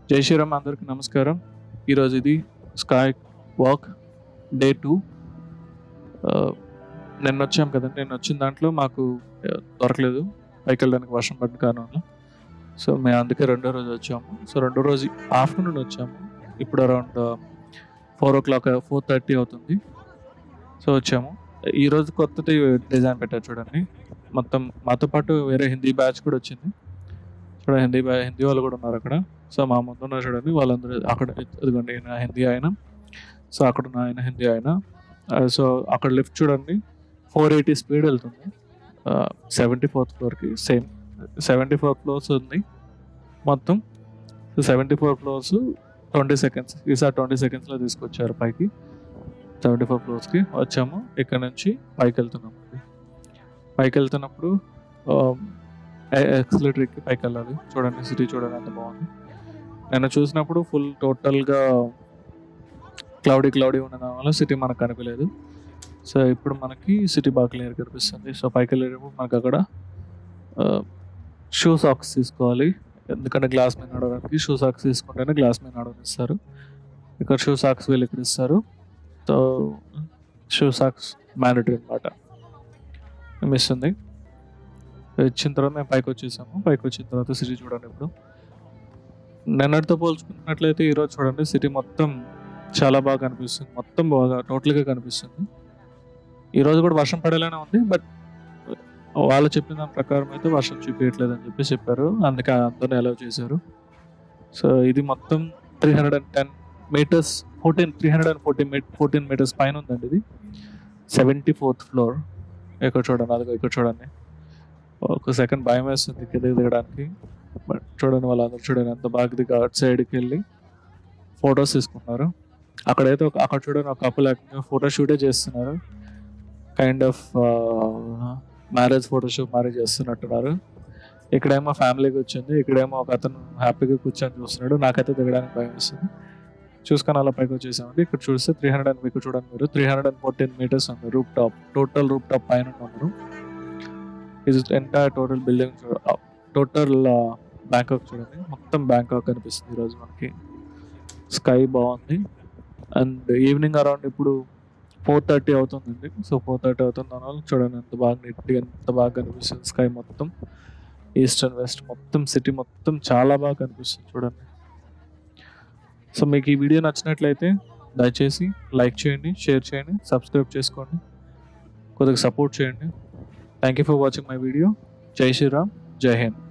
జై శ్రీరామ్ అందరికీ నమస్కారం ఈరోజు ఇది స్కై వాక్ డే టూ నిన్న వచ్చాం కదండి నేను వచ్చిన దాంట్లో మాకు ఆ, దొరకలేదు పైకి వెళ్ళడానికి వర్షం పడిన కారణంలో సో మేము అందుకే రెండో రోజు వచ్చాము సో రెండో రోజు ఆఫ్టర్నూన్ వచ్చాము ఇప్పుడు around four o'clock four thirty అవుతుంది సో వచ్చాము ఈ రోజు కొత్తది డిజైన్ పెట్టారు చూడండి మొత్తం మాతో పాటు వేరే హిందీ బ్యాచ్ కూడా వచ్చింది చూడ హిందీ బ్యా హిందీ వాళ్ళు కూడా ఉన్నారు అక్కడ సో మా ముందు ఉన్నారు చూడండి వాళ్ళందరూ అక్కడ ఇదిగోండి ఈయన హిందీ ఆయన సో అక్కడ ఉన్న ఆయన హిందీ ఆయన ఆ, సో అక్కడ లిఫ్ట్ చూడండి ఫోర్ ఎయిటీ స్పీడ్ వెళ్తుంది సెవెంటీ ఫోర్త్ ఫ్లోర్కి సేమ్ సెవెంటీ ఫోర్ ఫ్లోర్స్ ఉంది మొత్తం so seventy four floors twenty seconds ఈసారి ట్వంటీ సెకండ్స్లో తీసుకొచ్చారు పైకి సెవెంటీ ఫోర్ ఫ్లోర్స్కి వచ్చాము ఇక్కడ నుంచి పైకి వెళ్తున్నాము పైకి వెళ్తున్నప్పుడు ఎక్సలేటరీకి పైకి వెళ్ళాలి చూడండి సిటీ చూడండి అంత బాగుంది నేను చూసినప్పుడు ఫుల్ టోటల్గా క్లౌడీ క్లౌడీ ఉండడం వల్ల సిటీ మనకు కనిపించలేదు సో ఇప్పుడు మనకి సిటీ బాగా క్లియర్ కనిపిస్తుంది సో పైకి వెళ్ళేటప్పుడు మనకు అక్కడ షూ సాక్స్ తీసుకోవాలి ఎందుకంటే గ్లాస్ మీద నడవడానికి షూ సాక్స్ తీసుకుంటేనే గ్లాస్ మీద నడవనిస్తారు ఇక్కడ షూ సాక్స్ వీళ్ళు ఇక్కడ ఇస్తారు సో షూ సాక్స్ మ్యాండటరీ అనమాట ఇస్తుంది ఇచ్చిన తర్వాత మేము పైకి వచ్చేసాము పైకి వచ్చిన తర్వాత సిటీ చూడండి ఇప్పుడు నిన్నటితో పోల్చుకున్నట్లయితే ఈరోజు చూడండి సిటీ మొత్తం చాలా బాగా కనిపిస్తుంది మొత్తం బాగా టోటల్గా కనిపిస్తుంది ఈరోజు కూడా వర్షం పడేలానే ఉంది బట్ వాళ్ళు చెప్పిన దాని ప్రకారం అయితే వర్షం చూపించట్లేదు అని చెప్పి చెప్పారు అందుకే అందరిని అలౌ చేశారు సో ఇది మొత్తం three hundred and ten metres fourteen three hundred and fourteen fourteen metres పైన ఉందండి ఇది సెవెంటీ ఫోర్త్ ఫ్లోర్ ఇక్కడ చూడండి అదిగో ఇక్కడ చూడండి ఒక సెకండ్ భయం వేస్తుంది కిందకి దిగడానికి బట్ చూడండి వాళ్ళందరూ చూడండి ఎంత బాగా దిగా అటు సైడ్కి వెళ్ళి ఫొటోస్ తీసుకున్నారు అక్కడైతే ఒక అక్కడ చూడండి ఒక కపుల్ ఫోటో షూటే చేస్తున్నారు kind of marriage photoshoot marriage చేస్తున్నట్టున్నారు ఇక్కడేమో ఫ్యామిలీకి వచ్చింది ఇక్కడేమో ఒక అతను హ్యాపీగా కూర్చొని చూస్తున్నాడు నాకైతే దిగడానికి భయం వేస్తుంది చూసుకొని అలా పైకి వచ్చేసామండి ఇక్కడ చూస్తే త్రీ హండ్రెడ్ అండ్ మీకు చూడండి మీరు three hundred and fourteen metres ఉంది roof top total roof top పైన ఉన్నారు ఇది entire total building total Bangkok చూడండి మొత్తం బ్యాంకాక్ కనిపిస్తుంది ఈరోజు మనకి స్కై బాగుంది అండ్ ఈవినింగ్ అరౌండ్ ఇప్పుడు ఫోర్ థర్టీ అవుతుందండి సో ఫోర్ థర్టీ అవుతుంది అన్న చూడండి ఎంత బాగా నీట్గా ఎంత బాగా కనిపిస్తుంది స్కై మొత్తం ఈస్ట్ అండ్ వెస్ట్ మొత్తం సిటీ మొత్తం చాలా బాగా కనిపిస్తుంది చూడండి సో మీకు ఈ వీడియో నచ్చినట్లయితే దయచేసి లైక్ చేయండి షేర్ చేయండి సబ్స్క్రైబ్ చేసుకోండి కొద్దిగా సపోర్ట్ చేయండి thank you for watching my video జై శ్రీరామ్ జై హింద్